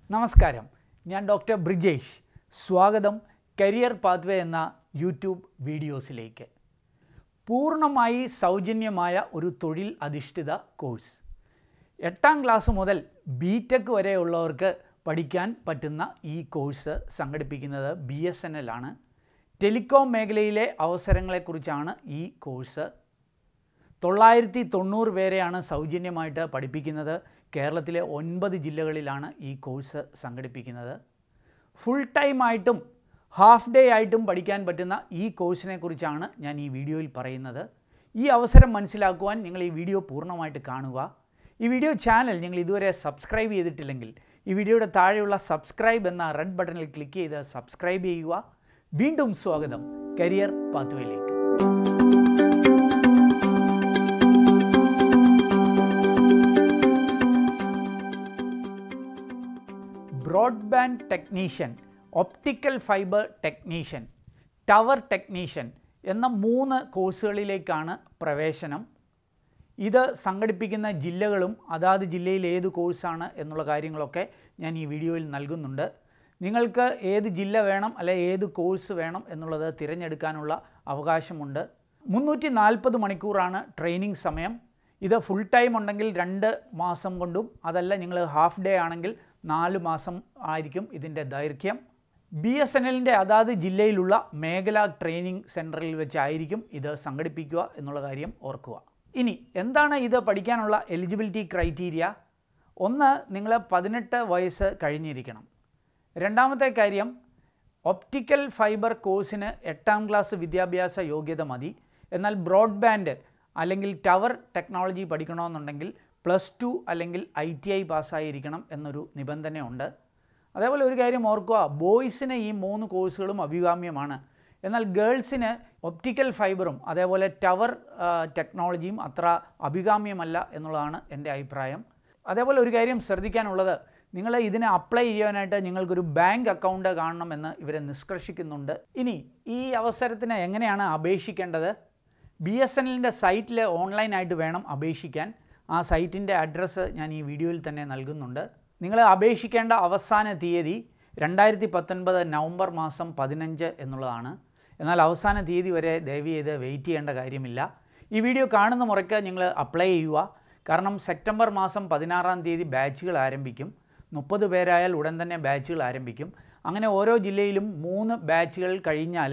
നമസ്കാരം ഞാൻ ഡോക്ടർ ബ്രിജേഷ് സ്വാഗതം കരിയർ പാത്വേ എന്ന യൂട്യൂബ് വീഡിയോസിലേക്ക് പൂർണ്ണമായി സൗജന്യമായ ഒരു തൊഴിൽ അധിഷ്ഠിത കോഴ്സ് എട്ടാം ക്ലാസ് മുതൽ ബി ടെക് വരെയുള്ളവർക്ക് പഠിക്കാൻ പറ്റുന്ന ഈ കോഴ്സ് സംഘടിപ്പിക്കുന്നത് ബി എസ് എൻ എൽ ആണ് ടെലികോം മേഖലയിലെ അവസരങ്ങളെക്കുറിച്ചാണ് ഈ കോഴ്സ് തൊള്ളായിരത്തി തൊണ്ണൂറ് പേരെയാണ് സൗജന്യമായിട്ട് പഠിപ്പിക്കുന്നത് കേരളത്തിലെ ഒൻപത് ജില്ലകളിലാണ് ഈ കോഴ്സ് സംഘടിപ്പിക്കുന്നത് ഫുൾ ടൈം ആയിട്ടും ഹാഫ് ഡേ ആയിട്ടും പഠിക്കാൻ പറ്റുന്ന ഈ കോഴ്സിനെ കുറിച്ചാണ് ഞാൻ ഈ വീഡിയോയിൽ പറയുന്നത് ഈ അവസരം മനസ്സിലാക്കുവാൻ നിങ്ങൾ ഈ വീഡിയോ പൂർണ്ണമായിട്ട് കാണുക ഈ വീഡിയോ ചാനൽ നിങ്ങൾ ഇതുവരെ സബ്സ്ക്രൈബ് ചെയ്തിട്ടില്ലെങ്കിൽ ഈ വീഡിയോയുടെ താഴെയുള്ള സബ്സ്ക്രൈബ് എന്ന റെഡ് ബട്ടണിൽ ക്ലിക്ക് ചെയ്ത് സബ്സ്ക്രൈബ് ചെയ്യുക വീണ്ടും സ്വാഗതം കരിയർ പാത്വയിലേക്ക് broadband technician optical fibre technician tower technician എന്ന മൂന്ന് കോഴ്സുകളിലേക്കാണ് പ്രവേശനം ഇത് സംഘടിപ്പിക്കുന്ന ജില്ലകളും അതാത് ജില്ലയിൽ ഏത് കോഴ്സാണ് എന്നുള്ള കാര്യങ്ങളൊക്കെ ഞാൻ ഈ വീഡിയോയിൽ നൽകുന്നുണ്ട് നിങ്ങൾക്ക് ഏത് ജില്ല വേണം അല്ലെ ഏത് കോഴ്സ് വേണം എന്നുള്ളത് തിരഞ്ഞെടുക്കാനുള്ള അവകാശമുണ്ട് മുന്നൂറ്റി നാൽപ്പത് മണിക്കൂറാണ് ട്രെയിനിങ് സമയം ഇത് ഫുൾ ടൈം ഉണ്ടെങ്കിൽ രണ്ട് മാസം കൊണ്ടും അതല്ല നിങ്ങൾ ഹാഫ് ഡേ ആണെങ്കിൽ നാല് മാസം ആയിരിക്കും ഇതിൻ്റെ ദൈർഘ്യം ബി എസ് എൻ എല്ലിൻ്റെ അതാത് ജില്ലയിലുള്ള മേഖലാ ട്രെയിനിങ് സെൻറ്ററിൽ വെച്ചായിരിക്കും ഇത് സംഘടിപ്പിക്കുക എന്നുള്ള കാര്യം ഓർക്കുക ഇനി എന്താണ് ഇത് പഠിക്കാനുള്ള എലിജിബിലിറ്റി ക്രൈറ്റീരിയ ഒന്ന് നിങ്ങൾ പതിനെട്ട് വയസ്സ് കഴിഞ്ഞിരിക്കണം രണ്ടാമത്തെ കാര്യം ഒപ്റ്റിക്കൽ ഫൈബർ കോഴ്സിന് എട്ടാം ക്ലാസ് വിദ്യാഭ്യാസ യോഗ്യത മതി എന്നാൽ ബ്രോഡ്ബാൻഡ് അല്ലെങ്കിൽ ടവർ ടെക്നോളജി പഠിക്കണമെന്നുണ്ടെങ്കിൽ പ്ലസ് ടു അല്ലെങ്കിൽ ഐ ടി ഐ പാസ്സായിരിക്കണം എന്നൊരു നിബന്ധനയുണ്ട് അതേപോലെ ഒരു കാര്യം ഓർക്കുക ബോയ്സിന് ഈ മൂന്ന് കോഴ്സുകളും അഭികാമ്യമാണ് എന്നാൽ ഗേൾസിന് ഒപ്റ്റിക്കൽ ഫൈബറും അതേപോലെ ടവർ ടെക്നോളജിയും അത്ര അഭികാമ്യമല്ല എന്നുള്ളതാണ് എൻ്റെ അഭിപ്രായം അതേപോലെ ഒരു കാര്യം ശ്രദ്ധിക്കാനുള്ളത് നിങ്ങൾ ഇതിനെ അപ്ലൈ ചെയ്യാനായിട്ട് നിങ്ങൾക്കൊരു ബാങ്ക് അക്കൗണ്ട് കാണണമെന്ന് ഇവരെ നിഷ്കർഷിക്കുന്നുണ്ട് ഇനി ഈ അവസരത്തിന് എങ്ങനെയാണ് അപേക്ഷിക്കേണ്ടത് ബി എസ് എൻ എല്ലിൻ്റെ സൈറ്റിൽ ഓൺലൈനായിട്ട് വേണം അപേക്ഷിക്കാൻ ആ സൈറ്റിൻ്റെ അഡ്രസ്സ് ഞാൻ ഈ വീഡിയോയിൽ തന്നെ നൽകുന്നുണ്ട് നിങ്ങൾ അപേക്ഷിക്കേണ്ട അവസാന തീയതി രണ്ടായിരത്തി പത്തൊൻപത് നവംബർ മാസം പതിനഞ്ച് എന്നുള്ളതാണ് എന്നാൽ അവസാന തീയതി വരെ ദയവ് ചെയ്ത് വെയിറ്റ് ചെയ്യേണ്ട കാര്യമില്ല ഈ വീഡിയോ കാണുന്ന മുറയ്ക്ക് നിങ്ങൾ അപ്ലൈ ചെയ്യുക കാരണം സെപ്റ്റംബർ മാസം പതിനാറാം തീയതി ബാച്ചുകൾ ആരംഭിക്കും മുപ്പത് പേരായാൽ ഉടൻ തന്നെ ബാച്ചുകൾ ആരംഭിക്കും അങ്ങനെ ഓരോ ജില്ലയിലും മൂന്ന് ബാച്ചുകൾ കഴിഞ്ഞാൽ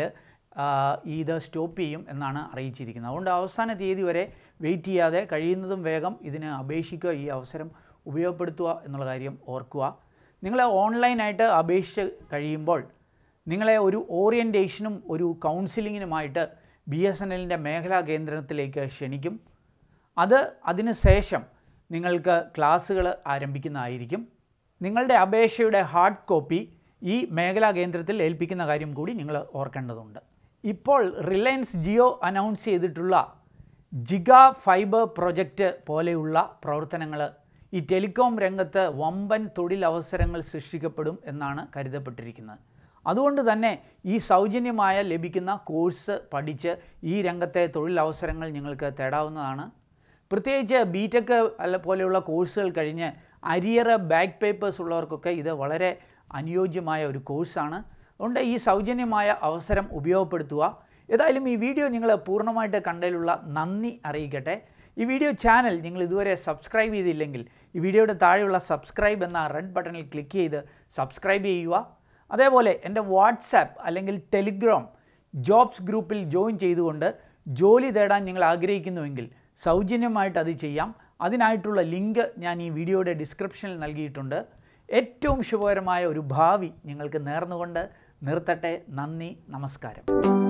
ഇത് സ്റ്റോപ്പ് ചെയ്യും എന്നാണ് അറിയിച്ചിരിക്കുന്നത് അതുകൊണ്ട് അവസാന തീയതി വരെ വെയിറ്റ് ചെയ്യാതെ കഴിയുന്നതും വേഗം ഇതിന് അപേക്ഷിക്കുക ഈ അവസരം ഉപയോഗപ്പെടുത്തുക എന്നുള്ള കാര്യം ഓർക്കുക നിങ്ങൾ ഓൺലൈനായിട്ട് അപേക്ഷിച്ച് കഴിയുമ്പോൾ നിങ്ങളെ ഒരു ഓറിയൻറ്റേഷനും ഒരു കൗൺസിലിങ്ങിനുമായിട്ട് ബി എസ് എൻ എല്ലിൻ്റെ മേഖലാ കേന്ദ്രത്തിലേക്ക് ക്ഷണിക്കും അത് അതിന് ശേഷം നിങ്ങൾക്ക് ക്ലാസ്സുകൾ ആരംഭിക്കുന്നതായിരിക്കും നിങ്ങളുടെ അപേക്ഷയുടെ ഹാർഡ് കോപ്പി ഈ മേഖലാ കേന്ദ്രത്തിൽ ഏൽപ്പിക്കുന്ന കാര്യം കൂടി നിങ്ങൾ ഓർക്കേണ്ടതുണ്ട് ഇപ്പോൾ റിലയൻസ് ജിയോ അനൗൺസ് ചെയ്തിട്ടുള്ള ജിഗ ഫൈബർ പ്രൊജക്റ്റ് പോലെയുള്ള പ്രവർത്തനങ്ങൾ ഈ ടെലികോം രംഗത്ത് വമ്പൻ തൊഴിലവസരങ്ങൾ സൃഷ്ടിക്കപ്പെടും എന്നാണ് കരുതപ്പെട്ടിരിക്കുന്നത് അതുകൊണ്ട് തന്നെ ഈ സൗജന്യമായ ലഭിക്കുന്ന കോഴ്സ് പഠിച്ച് ഈ രംഗത്തെ തൊഴിലവസരങ്ങൾ നിങ്ങൾക്ക് തേടാവുന്നതാണ് പ്രത്യേകിച്ച് ബി ടെക് അല്ല പോലെയുള്ള കോഴ്സുകൾ കഴിഞ്ഞ് അരിയർ ബാക്ക് പേപ്പേഴ്സ് ഉള്ളവർക്കൊക്കെ ഇത് വളരെ അനുയോജ്യമായ ഒരു കോഴ്സാണ് അതുകൊണ്ട് ഈ സൗജന്യമായ അവസരം ഉപയോഗപ്പെടുത്തുക ഏതായാലും ഈ വീഡിയോ നിങ്ങൾ പൂർണ്ണമായിട്ട് കണ്ടതിലുള്ള നന്ദി അറിയിക്കട്ടെ ഈ വീഡിയോ ചാനൽ നിങ്ങൾ ഇതുവരെ സബ്സ്ക്രൈബ് ചെയ്തില്ലെങ്കിൽ ഈ വീഡിയോയുടെ താഴെയുള്ള സബ്സ്ക്രൈബ് എന്ന റെഡ് ബട്ടണിൽ ക്ലിക്ക് ചെയ്ത് സബ്സ്ക്രൈബ് ചെയ്യുക അതേപോലെ എൻ്റെ വാട്സാപ്പ് അല്ലെങ്കിൽ ടെലിഗ്രാം ജോബ്സ് ഗ്രൂപ്പിൽ ജോയിൻ ചെയ്തുകൊണ്ട് ജോലി തേടാൻ നിങ്ങൾ ആഗ്രഹിക്കുന്നുവെങ്കിൽ സൗജന്യമായിട്ട് അത് ചെയ്യാം അതിനായിട്ടുള്ള ലിങ്ക് ഞാൻ ഈ വീഡിയോയുടെ ഡിസ്ക്രിപ്ഷനിൽ നൽകിയിട്ടുണ്ട് ഏറ്റവും ശുഭകരമായ ഒരു ഭാവി നിങ്ങൾക്ക് നേർന്നുകൊണ്ട് നിർത്തട്ടെ നന്ദി നമസ്കാരം